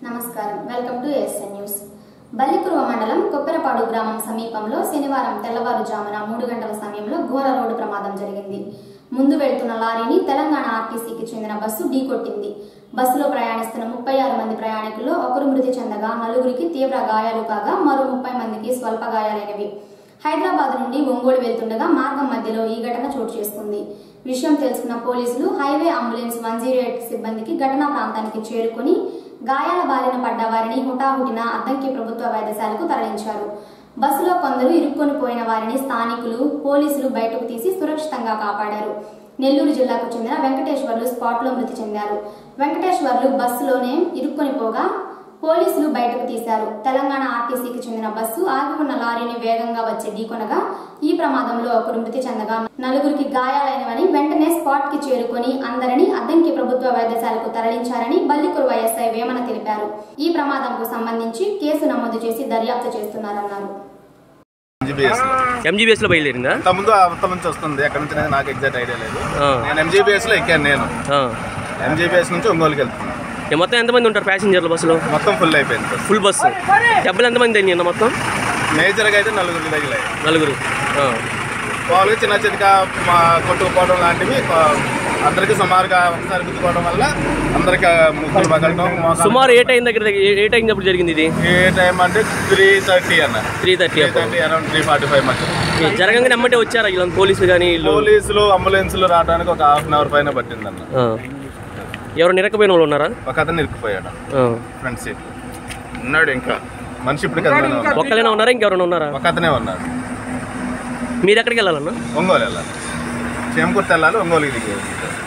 నమస్కారం welcome to SN news Ballikurava మండలం కొప్పెరపాడు గ్రామం సమీపంలో శనివారం తెల్లవారుజామున మూడు గంటల సమయంలో ఘోర రోడ్డు ప్రమాదం జరిగింది ముందు వెళ్తున్న లారీని తెలంగాణ ఆర్టీసీకి చెందిన బస్సు ఢీకొట్టింది బస్సులో ప్రయాణిస్తున్న ముప్పై ఆరు మంది ప్రయాణికుల్లో ఒకరు మృతి చెందగా నలుగురికి తీవ్ర గాయాలు కాగా మరో ముప్పై మందికి స్వల్ప గాయాలైనవి హైదరాబాద్ నుండి ఒంగోలు వెళ్తుండగా మార్గం మధ్యలో ఈ ఘటన చోటు చేసుకుంది విషయం తెలుసుకున్న పోలీసులు highway ambulance one zero eight సిబ్బందికి ఘటనా ప్రాంతానికి చేరుకుని గాయాల బారిన పడ్డ వారిని హుటాహుటిన అద్దంకి ప్రభుత్వ వైద్యశాలకు తరలించారు బస్సులో కొందరు ఇరుక్కొని పోయిన వారిని స్థానికులు పోలీసులు బయటకు తీసి సురక్షితంగా కాపాడారు నెల్లూరు జిల్లాకు చెందిన వెంకటేశ్వర్లు స్పాట్లో మృతి చెందారు వెంకటేశ్వర్లు బస్సులోనే ఇరుక్కొని పోగా పోలీసులు బయటకు తీశారు తెలంగాణ ఆర్టీసీకి చెందిన బస్సు ఆగి ఉన్న లారీని వేగంగా వచ్చి ఢీకొనగా ఈ ప్రమాదంలో ఒకరు మృతి చెందగా నలుగురికి గాయాలైనవని వెంటనే స్పాట్ కి చేరుకొని అందరినీ అద్దంకి ప్రభుత్వ వైద్యశాలకు తరలించారని బల్లికురు వైఎస్ఐ వేమన తెలిపారు ఈ ప్రమాదంకు సంబంధించి కేసు నమోదు చేసి దర్యాప్తు చేస్తున్నారన్నారు ఎంజీబీఎస్ ఎంజీబీఎస్ లో బయలుదేరిందా అంత ముందు అవతల నుంచి వస్తుంది ఎక్కడి నుంచి అనేది నాకు ఎగ్జాక్ట్ ఐడియా లేదు ఆ. నేను ఎంజీబీఎస్ లో ఎక్కాను నేను ఆ. ఎంజీబీఎస్ నుంచి ఒంగోలుకి వెళ్తున్నాను ఏ మొత్తం ఎంతమంది ఉంటారు ప్యాసింజర్లు బస్సులో మొత్తం ఫుల్ అయిపోయింది బస్ ఫుల్ బస్సు డబ్బులు ఎంతమంది తగ్గింది మొత్తం మేజర్గా అయితే నలుగురు తగిలాయి నలుగురు ఆ. వాళ్ళకి చిన్న చిన్నగా మా కొట్టుకుపోవడం లాంటివి ఆ, అందరికీ సుమారుగా ఒకసారి గుద్దుకోవడం వల్ల అందరికి ముగ్గురు పగలడం మోకాలు- సుమారు ఏ టైం దగ్గర ఏ- ఏ టైం అప్పుడు జరిగింది ఇది ఏ టైం అంటే త్రీ థర్టీ అన్న three thirty three thirty around three forty five మధ్య జరగంగానే ఎమ్మటే వచ్చారా ఇలా పోలీసులు కానీ వీళ్ళు పోలీసులు అంబులెన్సులు రావడానికి ఒక హాఫ్ అన్ అవర్ పైన పట్టిందన్న ఆ. ఎవరు నిరకపోయిన వాళ్ళు ఉన్నారా ఒక అతను ఇరుక్కుపోయాడు ఆ. ఫ్రంట్ సీట్ ఉన్నాడు ఇంకా మనిషి ఇప్పుడు కదలనే ఉన్నాడు ఒక్కలేనా ఉన్నారా ఇంకెవరైనా ఉన్నారా ఒక అతనే ఉన్నాడు మీరు ఎక్కడికి వెళ్ళాలన్నా ఒంగోలు వెళ్ళాలి చేమకుర్తి వెళ్ళాలి ఒంగోలుకి దిగి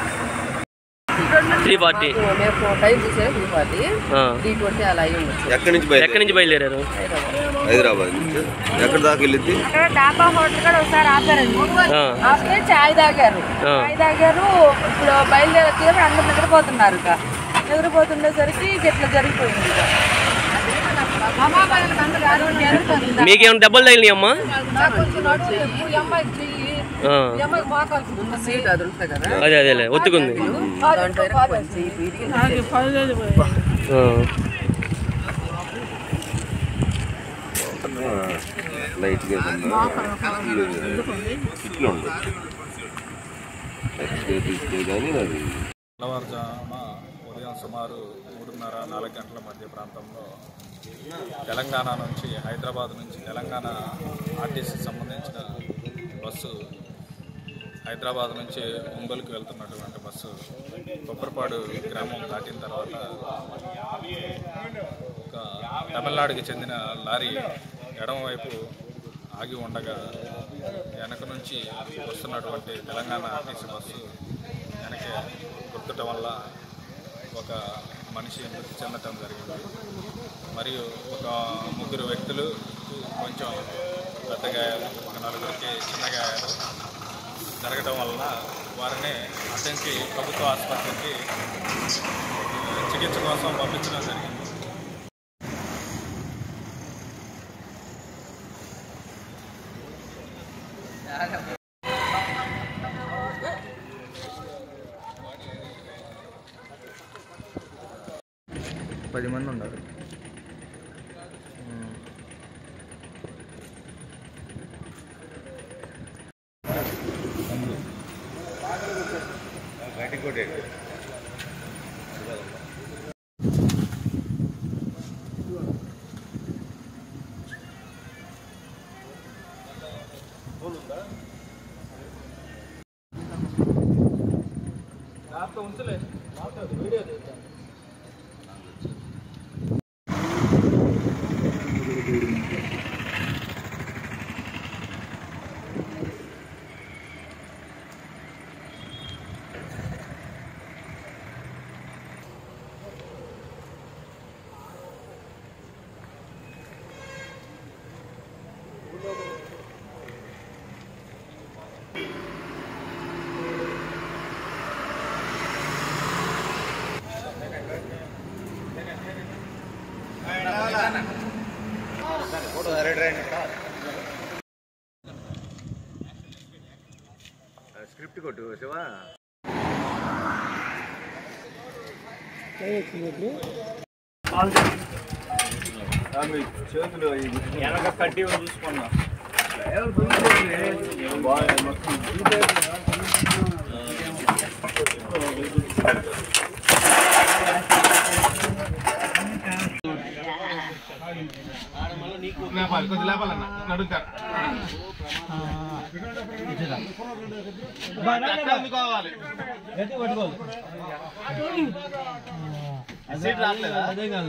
త్రీ ఫార్టీ మేము టైం చూసే దిగుబడి త్రీ ట్వంటీ అలా అయ్యి ఉండొచ్చు ఎక్కడి నుంచి బయట ఎక్కడి నుంచి బయలుదేరారు హైదరాబాద్ నుంచి ఎక్కడి దాకా వెళ్ళింది అక్కడ డాబా హోటల్ కూడా ఒకసారి ఆపారండి ఆ. ఆపితే చాయ్ తాగారు ఆ. చాయ్ తాగారు ఇప్పుడు బయలుదేరి తీరు అందరు నిద్రపోతున్నారు ఇక నిద్రపోతుండేసరికి ఇట్లా జరిగిపోయింది ఇక అమ్మాయిలకు అందరూ ఆరోగ్యం జరుగుతుంది. మీకేమైనా దెబ్బలు తగిలినాయి అమ్మా నాకు కొంచెం నడుము నొప్పి, ఈ అమ్మాయికి చెయ్యి ఆ. ఈ అమ్మాయికి మోకాలు ఉన్న సీట్ అది ఉంటుంది కదా అదే అదేలే ఒత్తుకుంది దాంట్లో ఇరుక్కుపోయింది చెయ్యి విరిగి. ఆ. లైట్గా ఏమన్నా ఇట్లా ఉండదు ఎక్స్రే తీస్తే కానీ అది తెల్లవారుజామున ఉదయం సుమారు మూడున్నర నాలుగు గంటల మధ్య ప్రాంతంలో తెలంగాణ నుంచి హైదరాబాద్ నుంచి తెలంగాణ ఆర్టీసీకి సంబంధించిన బస్సు హైదరాబాద్ నుంచి ఒంగోలుకి వెళ్తున్నటువంటి బస్సు కొప్పరపాడు గ్రామం దాటిన తర్వాత ఒక తమిళనాడుకి చెందిన లారీ ఎడమవైపు ఆగి ఉండగా వెనక నుంచి వస్తున్నటువంటి తెలంగాణ ఆర్టీసీ బస్సు వెనకే గుర్తుటం వల్ల ఒక మనిషి మృతి చెందటం జరిగింది మరియు ఒక ముగ్గురు వ్యక్తులు కొంచెం పెద్ద గాయాలు ఒక నలుగురికి చిన్న గాయాలు జరగటం వలన వారిని అతనికి ప్రభుత్వ ఆసుపత్రికి చికిత్స కోసం పంపించడం జరిగింది పది మంది ఉన్నారు స్క్రిప్ట్ కొట్టు శివా వెనక కట్టి చూసుకున్నా లేపాలి కొద్ది లేపాలన్న నడుగుతారు కావాలి సీట్ రావట్లేదా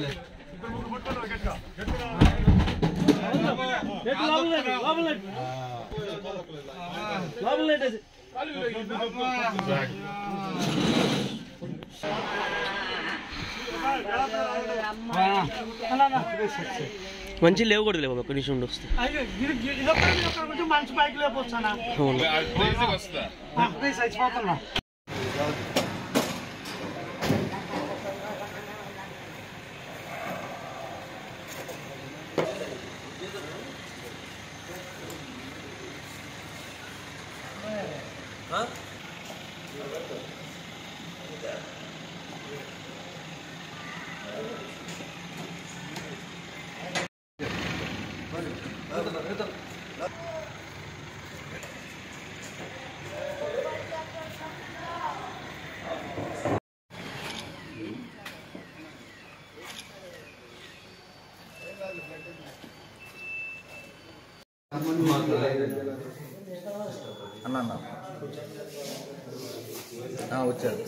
మంచి లేవకూడదు లేవు ఒక నిమిషం ఉండి వస్తే అయ్యో ఇది ఇదొక్కటి ఇదొక్కటి కొంచెం మంచి బైక్ లేకపోవచ్చానా అవును వస్తుందా ప్లీజ్ చచ్చిపోతున్నా అన్న వచ్చారు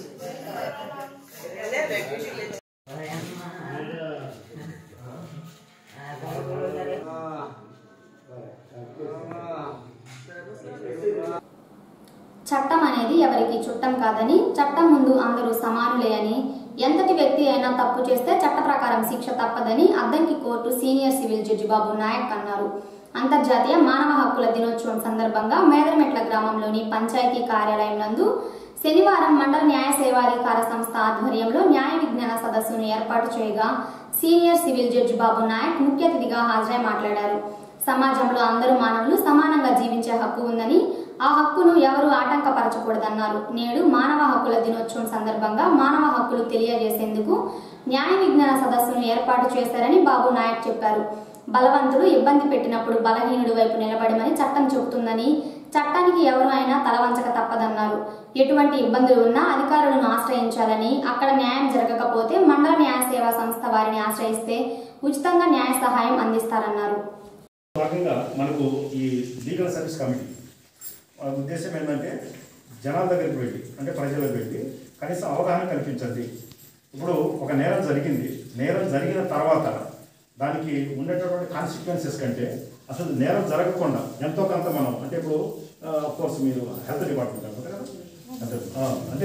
చట్టం అనేది ఎవరికి చుట్టం కాదని చట్టం ముందు అందరూ సమానులే అని ఎంతటి వ్యక్తి అయినా తప్పు చేస్తే చట్ట ప్రకారం శిక్ష తప్పదని Addanki court senior civil judge Babu Nayak అన్నారు అంతర్జాతీయ మానవ హక్కుల దినోత్సవం సందర్భంగా మేదరమెట్ల గ్రామంలోని పంచాయతీ కార్యాలయం నందు శనివారం మండల న్యాయ సేవాధికార సంస్థ ఆధ్వర్యంలో న్యాయ విజ్ఞాన సదస్సును ఏర్పాటు చేయగా senior civil judge Babu Nayak ముఖ్య అతిథిగా హాజరై మాట్లాడారు సమాజంలో అందరూ మానవులు సమానంగా జీవించే హక్కు ఉందని ఆ హక్కును ఎవరు ఆటంకపరచకూడదన్నారు నేడు మానవ హక్కుల దినోత్సవం సందర్భంగా మానవ హక్కులు తెలియజేసేందుకు న్యాయ విజ్ఞాన సదస్సును ఏర్పాటు చేశారని బాబు నాయక్ చెప్పారు బలవంతుడు ఇబ్బంది పెట్టినప్పుడు బలహీనుడి వైపు నిలబడమని చట్టం చెబుతుందని చట్టానికి ఎవరు అయినా తలవంచక తప్పదన్నారు ఎటువంటి ఇబ్బందులు ఉన్నా అధికారులను ఆశ్రయించాలని అక్కడ న్యాయం జరగకపోతే మండల న్యాయ సేవా సంస్థ వారిని ఆశ్రయిస్తే ఉచితంగా న్యాయ సహాయం అందిస్తారన్నారు భాగంగా మనకు ఈ లీగల్ సర్వీస్ కమిటీ వాళ్ళ ఉద్దేశం ఏంటంటే జనాల దగ్గరికి వెళ్ళి అంటే ప్రజలకు వెళ్ళి కనీసం అవగాహన కల్పించండి ఇప్పుడు ఒక నేరం జరిగింది నేరం జరిగిన తర్వాత దానికి ఉండేటటువంటి కాన్సిక్వెన్సెస్ కంటే అసలు నేరం జరగకుండా ఎంతో కొంత మనం అంటే ఇప్పుడు కోర్స్ మీరు హెల్త్ డిపార్ట్మెంట్ అనుకుంటే కదా అంటే, ఆ, అంటే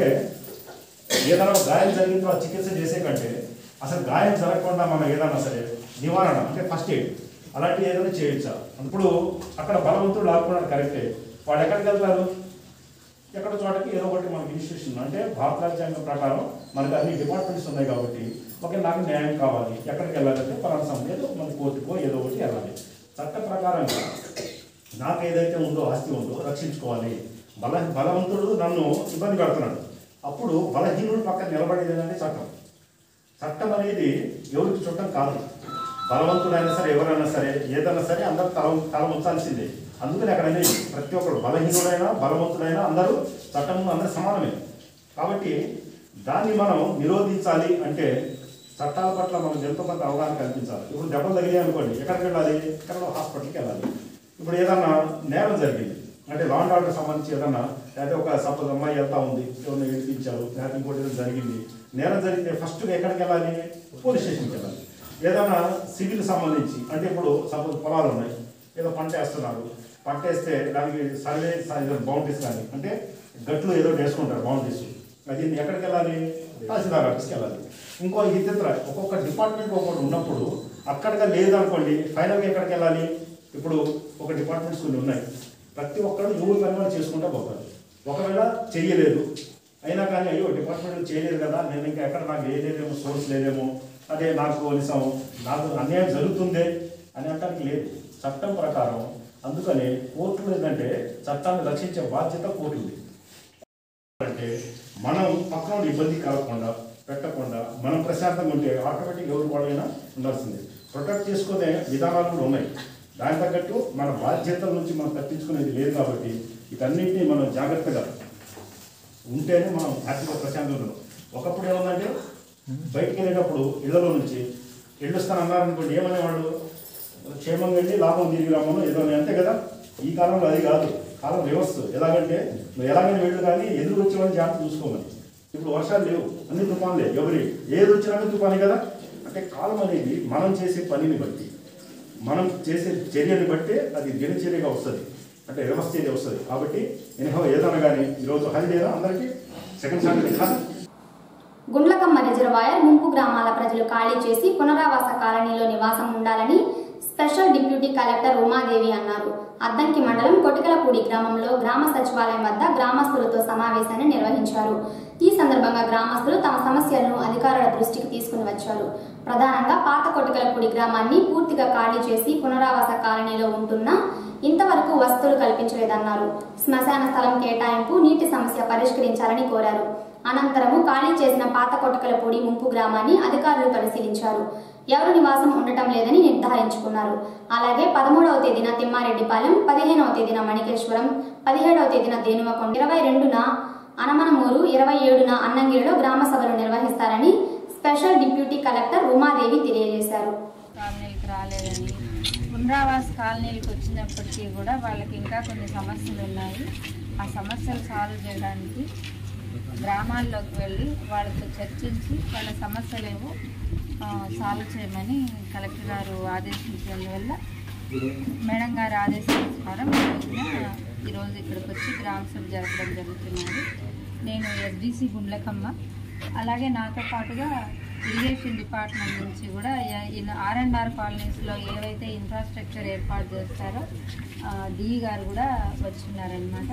ఏదైనా ఒక గాయం జరిగిన తర్వాత చికిత్స చేసే కంటే అసలు గాయం జరగకుండా మనం ఏదైనా సరే నివారణ అంటే ఫస్ట్ ఎయిడ్ అలాంటివి ఏదైనా చేయొచ్చా ఇప్పుడు అక్కడ బలవంతుడు లాక్కున్నాడు కరెక్టే వాళ్ళు ఎక్కడికి వెళ్తారు ఎక్కడ చోటకి ఏదో ఒకటి మనకి ఇన్స్టిట్యూషన్ అంటే భారత రాజ్యాంగం ప్రకారం మనకి అన్ని డిపార్ట్మెంట్స్ ఉన్నాయి కాబట్టి ఓకే నాకు న్యాయం కావాలి ఎక్కడికి వెళ్ళాలంటే పలానా సమయం ఏదో మన కోర్టుకో ఏదో ఒకటి వెళ్ళాలి చట్ట ప్రకారంగా నాకు ఏదైతే ఉందో ఆస్తి ఉందో రక్షించుకోవాలి బల బలవంతుడు నన్ను ఇబ్బంది పెడుతున్నాడు అప్పుడు బలహీనుడు పక్కన నిలబడేది ఏంటంటే చట్టం చట్టం అనేది ఎవరికి చుట్టం కాదు బలవంతుడైనా సరే ఎవరైనా సరే ఏదైనా సరే అందరూ తల తల ఉంచాల్సిందే అందుకని అక్కడ అనేది ప్రతి ఒక్కరు బలహీనుడైనా బలవంతుడైనా అందరూ చట్టం ముందు అందరూ సమానమే కాబట్టి దాన్ని మనం నిరోధించాలి అంటే చట్టాల పట్ల మనం ఎంతో కొంత అవగాహన కల్పించాలి ఇప్పుడు దెబ్బలు తగిలాయి అనుకోండి ఎక్కడికి వెళ్ళాలి ఎక్కడో హాస్పిటల్కి వెళ్ళాలి ఇప్పుడు ఏదన్నా నేరం జరిగింది అంటే లా అండ్ ఆర్డర్ సంబంధించి ఏదన్నా లేకపోతే ఒక సపోజ్ అమ్మాయి వెళ్తా ఉంది ఎవరిని ఏడిపించారు లేకపోతే ఇంకోటి ఏదో జరిగింది నేరం జరిగితే ఫస్ట్ ఎక్కడికి వెళ్ళాలి పోలీస్ స్టేషన్కి వెళ్ళాలి ఏదైనా సివిల్ సంబంధించి అంటే ఇప్పుడు సపోజ్ పొలాలు ఉన్నాయి ఏదో పంట వేస్తున్నారు పంట వేస్తే దానికి సర్వే బౌండరీస్ కానీ అంటే గట్లు ఏదో వేసుకుంటారు బౌండరీస్ అది ఎక్కడికి వెళ్ళాలి తహసీల్దార్ ఆఫీస్కి వెళ్ళాలి ఇంకో ఇతర ఒక్కొక్క డిపార్ట్మెంట్ ఒక్కొక్కటి ఉన్నప్పుడు అక్కడగా లేదనుకోండి ఫైనల్గా ఎక్కడికి వెళ్ళాలి ఇప్పుడు ఒక డిపార్ట్మెంట్స్ కొన్ని ఉన్నాయి ప్రతి ఒక్కరు ఎవరు పని వాళ్ళు చేసుకుంటూ పోతారు ఒకవేళ చెయ్యలేదు అయినా కానీ అయ్యో డిపార్ట్మెంట్ చేయలేదు కదా నేను ఇంకా ఎక్కడ నాకు ఏదేదేమో సోర్స్ లేదేమో అదే నాకు కనీసం నాకు అన్యాయం జరుగుతుందే అని అంటానికి లేదు చట్టం ప్రకారం అందుకని కోర్టులు ఏంటంటే చట్టాన్ని రక్షించే బాధ్యత కోర్టుది అంటే మనం పక్కన ఇబ్బంది కలగకుండా పెట్టకుండా మనం ప్రశాంతంగా ఉంటే ఆటోమేటిక్ ఎవరు గొడవైనా ఉండాల్సిందే ప్రొటెక్ట్ చేసుకునే విధానాలు కూడా ఉన్నాయి దాని తగ్గట్టు మన బాధ్యతల నుంచి మనం తప్పించుకునేది లేదు కాబట్టి వీటన్నిటిని మనం జాగ్రత్తగా ఉంటేనే మనం హ్యాపీగా ప్రశాంతంగా ఉంటాం ఒకప్పుడు ఏముందంటే బయటికి వెళ్ళేటప్పుడు ఇళ్లలో నుంచి వెళ్ళొస్తాను అన్నారనుకోండి ఏమనేవాళ్ళు క్షేమంగా వెళ్ళి లాభం తిరిగి రామను ఏదో అని అంతే కదా ఈ కాలంలో అది కాదు కాలం వ్యవస్థ ఎలాగంటే నువ్వు ఎలాగైనా వెళ్ళు కానీ ఎదురు వచ్చేవాళ్ళని జాగ్రత్త చూసుకోమని ఇప్పుడు వర్షాలు లేవు అన్ని తుఫాన్లే ఎవరి ఏది వచ్చినా కానీ తుఫానే కదా అంటే కాలం అనేది మనం చేసే పనిని బట్టి మనం చేసే చర్యని బట్టే అది దినచర్యగా వస్తుంది అంటే వ్యవస్థ చర్య వస్తుంది కాబట్టి ఎనిహో ఏదైనా కానీ ఈరోజు హాలిడేనా అందరికీ సెకండ్ సాటర్డే కాదు గుండ్లకమ్మ రిజర్వాయర్ ముంపు గ్రామాల ప్రజలు ఖాళీ చేసి పునరావాస కాలనీలో నివాసం ఉండాలని స్పెషల్ డిప్యూటీ కలెక్టర్ ఉమాదేవి అన్నారు అద్దంకి మండలం కొటికలపూడి గ్రామంలో గ్రామ సచివాలయం వద్ద గ్రామస్తులతో సమావేశాన్ని నిర్వహించారు ఈ సందర్భంగా గ్రామస్తులు తమ సమస్యలను అధికారుల దృష్టికి తీసుకుని వచ్చారు ప్రధానంగా పాత కొటికలపూడి గ్రామాన్ని పూర్తిగా ఖాళీ చేసి పునరావాస కాలనీలో ఉంటున్న ఇంతవరకు వసతులు కల్పించలేదన్నారు శ్మశాన స్థలం కేటాయింపు నీటి సమస్య పరిష్కరించాలని కోరారు అనంతరము ఖాళీ చేసిన పాత కొట్టకలపూడి ముంపు గ్రామాన్ని అధికారులు పరిశీలించారు ఎవరు నివాసం ఉండటం లేదని నిర్ధారించుకున్నారు అలాగే పదమూడవ తేదీన తిమ్మారెడ్డిపాలెం పదిహేనవ తేదీన మణికేశ్వరం పదిహేడవ తేదీన దేనుమకొండ ఇరవై రెండున అనమనమూరు ఇరవై ఏడున అన్నంగిరిలో గ్రామ సభలు నిర్వహిస్తారని స్పెషల్ డిప్యూటీ కలెక్టర్ ఉమాదేవి తెలియజేశారు కాలనీలకు రాలేదని పునరావాస కాలనీలకు వచ్చినప్పటికీ కూడా వాళ్ళకి ఇంకా కొన్ని సమస్యలు ఉన్నాయి ఆ సమస్యలు సాల్వ్ చేయడానికి గ్రామాల్లోకి వెళ్ళి వాళ్ళతో చర్చించి వాళ్ళ సమస్యలు ఏవో ఆ, సాల్వ్ చేయమని కలెక్టర్ గారు ఆదేశించినందువల్ల మేడం గారి ఆదేశానుసారం ఈ రోజున ఈరోజు ఇక్కడికి వచ్చి గ్రామ సభ జరపడం జరుగుతున్నది నేను ఎస్డిసి గుండ్లకమ్మ అలాగే నాతో పాటుగా ఇరిగేషన్ డిపార్ట్మెంట్ నుంచి కూడా ఆర్ అండ్ ఆర్ కాలనీస్లో ఏవైతే ఇన్ఫ్రాస్ట్రక్చర్ ఏర్పాటు చేస్తారో డిఈ గారు కూడా వచ్చిన్నారనమాట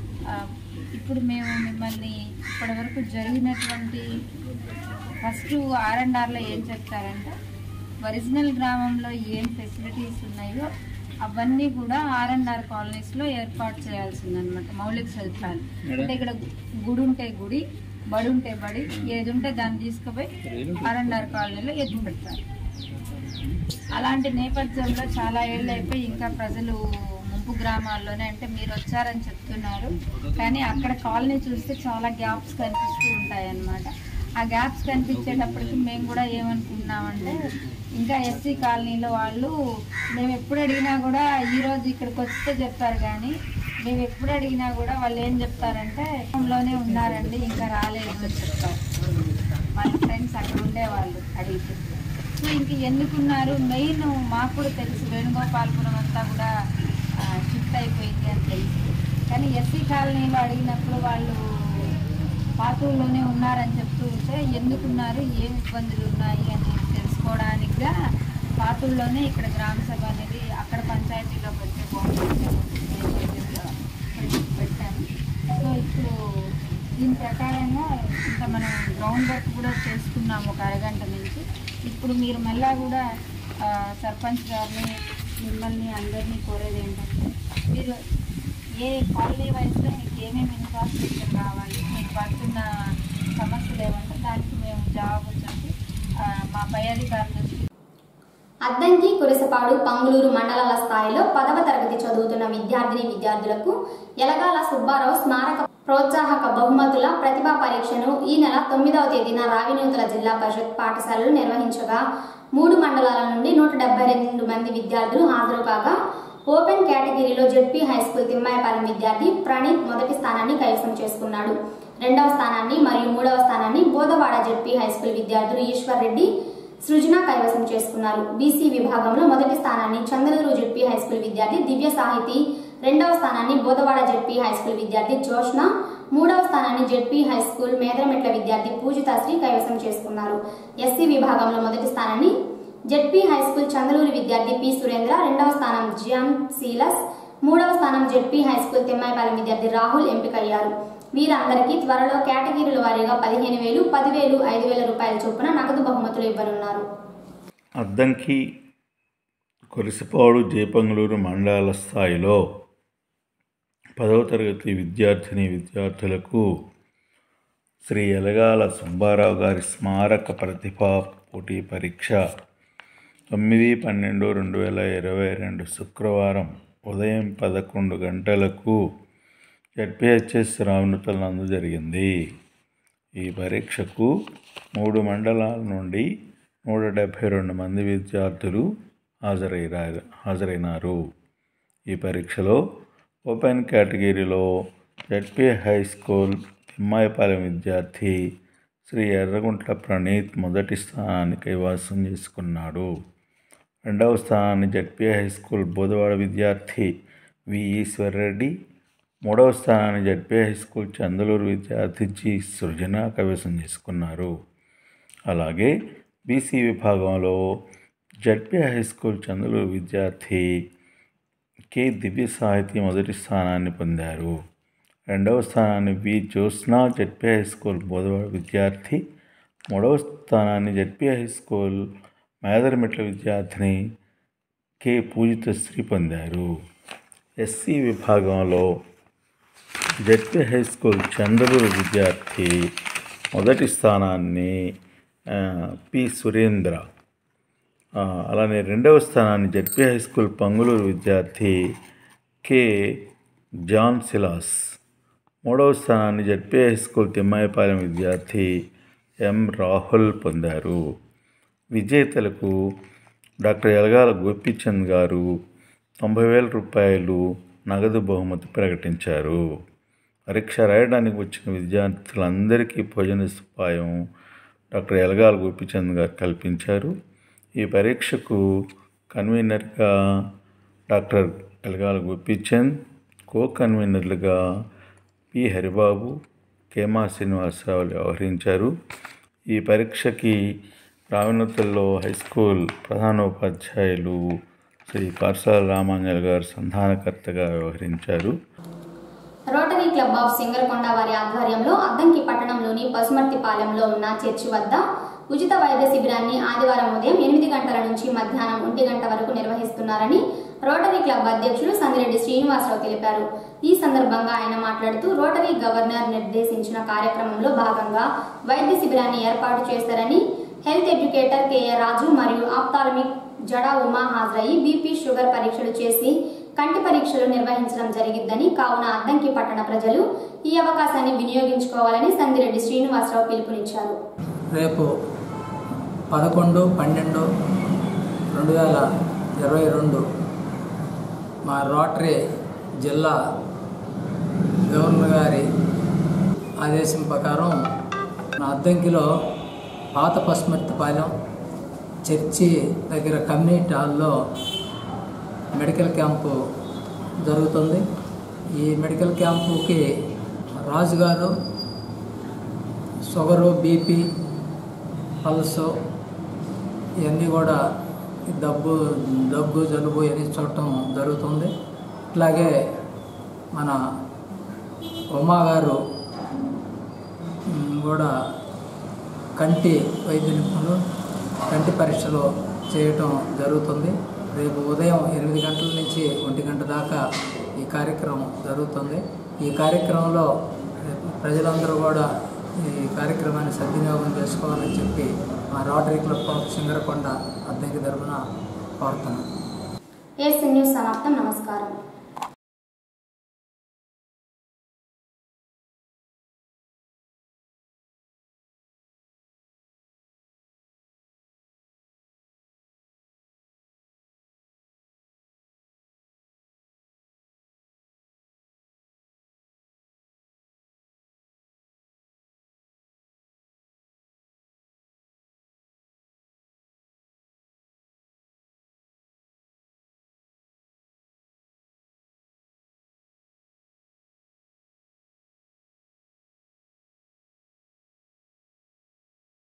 ఇప్పుడు మేము మిమ్మల్ని ఇప్పటివరకు జరిగినటువంటి ఫస్ట్ ఆర్ అండ్ ఆర్లో ఏం చెప్తారంటే ఒరిజినల్ గ్రామంలో ఏం ఫెసిలిటీస్ ఉన్నాయో అవన్నీ కూడా ఆర్ అండ్ ఆర్ కాలనీస్లో ఏర్పాటు చేయాల్సిందనమాట మౌలిక సదుపాయాలు అంటే ఇక్కడ గుడి ఉంటే గుడి బడి ఉంటే బడి ఏది ఉంటే దాన్ని తీసుకుపోయి ఆర్ అండ్ ఆర్ కాలనీలో ఎత్తు పెడతారు అలాంటి నేపథ్యంలో చాలా ఏళ్ళు అయిపోయి ఇంకా ప్రజలు ముంపు గ్రామాల్లోనే అంటే మీరు వచ్చారని చెప్తున్నారు కానీ అక్కడ కాలనీ చూస్తే చాలా గ్యాప్స్ కనిపిస్తూ ఉంటాయి అన్నమాట ఆ గ్యాప్స్ కనిపించేటప్పటికి మేము కూడా ఏమనుకున్నామంటే ఇంకా ఎస్సీ కాలనీలో వాళ్ళు మేము ఎప్పుడు అడిగినా కూడా ఈరోజు ఇక్కడికి వస్తే చెప్తారు కానీ మేము ఎప్పుడు అడిగినా కూడా వాళ్ళు ఏం చెప్తారంటే లోనే ఉన్నారండి ఇంకా రాలేదు అని చెప్తారు వాళ్ళ ఫ్రెండ్స్ అక్కడ ఉండేవాళ్ళు అడిగితే సో ఇంక ఎందుకున్నారు మెయిన్ మాకు కూడా తెలుసు వేణుగోపాలపురం అంతా కూడా షిఫ్ట్ అయిపోయింది అని తెలుసు కానీ ఎస్సీ కాలనీలో అడిగినప్పుడు వాళ్ళు పాతూరులోనే ఉన్నారని చెప్తూ ఉంటే ఎందుకున్నారు ఏం ఇబ్బందులు ఉన్నాయి అని తెలుసుకోవడానికిగా పాతూరులోనే ఇక్కడ గ్రామ సభ అనేది అక్కడ పంచాయతీలో పెడితే బాగుంటుంది పెట్టాము సో ఇప్పుడు దీని ప్రకారంగా ఇంకా మనం గ్రౌండ్ వర్క్ కూడా చేసుకున్నాము ఒక అరగంట నుంచి ఇప్పుడు మీరు మళ్ళా కూడా ఆ, సర్పంచ్ గారిని మిమ్మల్ని అందరినీ కోరేది ఏంటంటే మీరు ఏ కాలనీ వైజ్లో మీకు ఏమేమి ఇన్ఫ్రాస్ట్రక్చర్ కావాలి మీకు పడుతున్న సమస్యలు ఏమంటే దానికి మేము జవాబు చెప్పి ఆ, మా పై అధికారుల దృష్టికి అద్దంకి కురిసపాడు పంగులూరు మండలాల స్థాయిలో పదవ తరగతి చదువుతున్న విద్యార్థిని విద్యార్థులకు ఎలగాల సుబ్బారావు స్మారక ప్రోత్సాహక బహుమతుల ప్రతిభా పరీక్షను ఈ నెల తొమ్మిదవ తేదీన రావినూతల జిల్లా పరిషత్ పాఠశాలలు నిర్వహించగా మూడు మండలాల నుండి నూట డెబ్బై రెండు మంది విద్యార్థులు హాజరు కాగా ఓపెన్ కేటగిరీలో జెడ్పీ హై స్కూల్ తిమ్మాయపాలెం విద్యార్థి ప్రణీత్ మొదటి స్థానాన్ని కైవసం చేసుకున్నాడు రెండవ స్థానాన్ని మరియు మూడవ స్థానాన్ని బోధవాడ జెడ్పీ హై స్కూల్ విద్యార్థులు ఈశ్వర్ రెడ్డి సృజన కైవసం చేసుకున్నారు బీసీ విభాగంలో మొదటి స్థానాన్ని చంద్రలూరు జెడ్పీ హై స్కూల్ విద్యార్థి దివ్య సాహితి రెండవ స్థానాన్ని బోధవాడ జెడ్పీ హై స్కూల్ విద్యార్థి జోష్న మూడవ స్థానాన్ని జెడ్పీ హై స్కూల్ మేదరమెట్ల విద్యార్థి పూజితాశ్రీ కైవసం చేసుకున్నారు ఎస్సీ విభాగంలో మొదటి స్థానాన్ని జెడ్పీ హై స్కూల్ చంద్రలూరు విద్యార్థి పి సురేంద్ర రెండవ స్థానం జియాన్ సీలస్ మూడవ స్థానం జెడ్పీ హై స్కూల్ తెమ్మాయిపాలెం విద్యార్థి రాహుల్ ఎంపికయ్యారు వీరందరికీ త్వరలో కేటగిరీల వారీగా పదిహేను వేలు పదివేలు ఐదు వేల రూపాయల చొప్పున నగదు బహుమతులు ఇవ్వనున్నారు అద్దంకి కొరిసిపాడు జేపంగులూరు మండల స్థాయిలో పదవ తరగతి విద్యార్థిని విద్యార్థులకు శ్రీ ఎలగాల సుబ్బారావు గారి స్మారక ప్రతిభా పోటీ పరీక్ష తొమ్మిది పన్నెండు రెండు వేల ఇరవై రెండు శుక్రవారం ఉదయం పదకొండు గంటలకు జడ్పిహెచ్ఎస్ రావణుతల నందు జరిగింది ఈ పరీక్షకు మూడు మండలాల నుండి నూట డెబ్భై రెండు మంది విద్యార్థులు హాజరైనారు హాజరైనారు ఈ పరీక్షలో ఓపెన్ కేటగిరీలో జడ్పీ హై స్కూల్ తిమ్మాయిపాలెం విద్యార్థి శ్రీ ఎర్రగుంట్ల ప్రణీత్ మొదటి స్థానాన్ని కైవసం చేసుకున్నాడు రెండవ స్థానాన్ని జడ్పీ హై స్కూల్ బోధవాడ విద్యార్థి వి ఈశ్వర్రెడ్డి మూడవ స్థానాన్ని జడ్పీ హై స్కూల్ చందలూరు విద్యార్థి జి సృజన కైవసం చేసుకున్నారు అలాగే బీసీ విభాగంలో జడ్పీ హై స్కూల్ చందలూరు విద్యార్థి కె దివ్య సాహితీ మొదటి స్థానాన్ని పొందారు రెండవ స్థానాన్ని V Jyotsna ZP high school Bodhavada విద్యార్థి మూడవ స్థానాన్ని జడ్పీ హై స్కూల్ మేదరమిట్ల విద్యార్థిని కె పూజితశ్రీ పొందారు ఎస్సీ విభాగంలో జడ్పీ హై స్కూల్ చంద్రూరు విద్యార్థి మొదటి స్థానాన్ని ఆ, పి సురేంద్ర ఆ, అలానే రెండవ స్థానాన్ని జడ్పీ హై స్కూల్ పంగులూరు విద్యార్థి కె జాన్ సిలాస్ మూడవ స్థానాన్ని జడ్పీ హై స్కూల్ తిమ్మాయిపాలెం విద్యార్థి ఎం రాహుల్ పొందారు విజేతలకు డాక్టర్ ఎలగాల గోపీచంద్ గారు తొంభై వేల రూపాయలు నగదు బహుమతి ప్రకటించారు పరీక్ష రాయడానికి వచ్చిన విద్యార్థులందరికీ భోజన సదుపాయం డాక్టర్ ఎలగాల గోపీచంద్ గారు కల్పించారు ఈ పరీక్షకు కన్వీనర్గా డాక్టర్ ఎలగాల గోపీచంద్ కో కన్వీనర్లుగా పి హరిబాబు కేమా శ్రీనివాసరావు వ్యవహరించారు ఈ పరీక్షకి రావినతుల్లో హై స్కూల్ ప్రధానోపాధ్యాయులు శ్రీ పార్సాల రామాంజల్ గారు సంధానకర్తగా వ్యవహరించారు రోటరీ క్లబ్ ఆఫ్ సింగరకొండ వారి ఆధ్వర్యంలో అద్దంకి పట్టణంలోని పసుమర్తిపాలెంలో ఉన్న చర్చి వద్ద ఉచిత వైద్య శిబిరాన్ని ఆదివారం ఉదయం ఎనిమిది గంటల నుంచి మధ్యాహ్నం ఒంటి గంట వరకు నిర్వహిస్తున్నారని రోటరీ క్లబ్ అధ్యక్షులు సందిరెడ్డి శ్రీనివాసరావు తెలిపారు ఈ సందర్భంగా ఆయన మాట్లాడుతూ రోటరీ గవర్నర్ నిర్దేశించిన కార్యక్రమంలో భాగంగా వైద్య శిబిరాన్ని ఏర్పాటు చేశారని హెల్త్ ఎడ్యుకేటర్ కెఏ రాజు మరియు ఆప్తాలమిక్ జడా ఉమా హాజరయ్యి బీపీ షుగర్ పరీక్షలు చేసి కంటి పరీక్షలు నిర్వహించడం జరిగిద్దని కావున అద్దంకి పట్టణ ప్రజలు ఈ అవకాశాన్ని వినియోగించుకోవాలని సందిరెడ్డి శ్రీనివాసరావు పిలుపునిచ్చారు రేపు పదకొండు పన్నెండు రెండు వేల ఇరవై రెండు మా రోటరీ జిల్లా గవర్నర్ గారి ఆదేశం ప్రకారం నా అద్దంకిలో పాత పసుమర్తిపాలెం చర్చి దగ్గర కమ్యూనిటీ హాల్లో మెడికల్ క్యాంపు జరుగుతుంది ఈ మెడికల్ క్యాంపుకి రాజుగారు షుగరు బీపీ పల్స్ ఇవన్నీ కూడా ఈ దగ్గు దగ్గు జలుబు ఇవన్నీ చూడటం జరుగుతుంది ఇట్లాగే మన ఉమా గారు ఉమ్, కూడా కంటి వైద్య నిపుణులు కంటి పరీక్షలు చేయటం జరుగుతుంది రేపు ఉదయం ఎనిమిది గంటల నుంచి ఒంటి గంట దాకా ఈ కార్యక్రమం జరుగుతుంది ఈ కార్యక్రమంలో ప్రజలందరూ కూడా ఈ కార్యక్రమాన్ని సద్వినియోగం చేసుకోవాలని చెప్పి మా రోటరీ క్లబ్ ఆఫ్ సింగరకొండ అద్దెకి తరఫున కోరుతున్నాను ఏఎస్ఎన్ న్యూస్ సమాప్తం నమస్కారం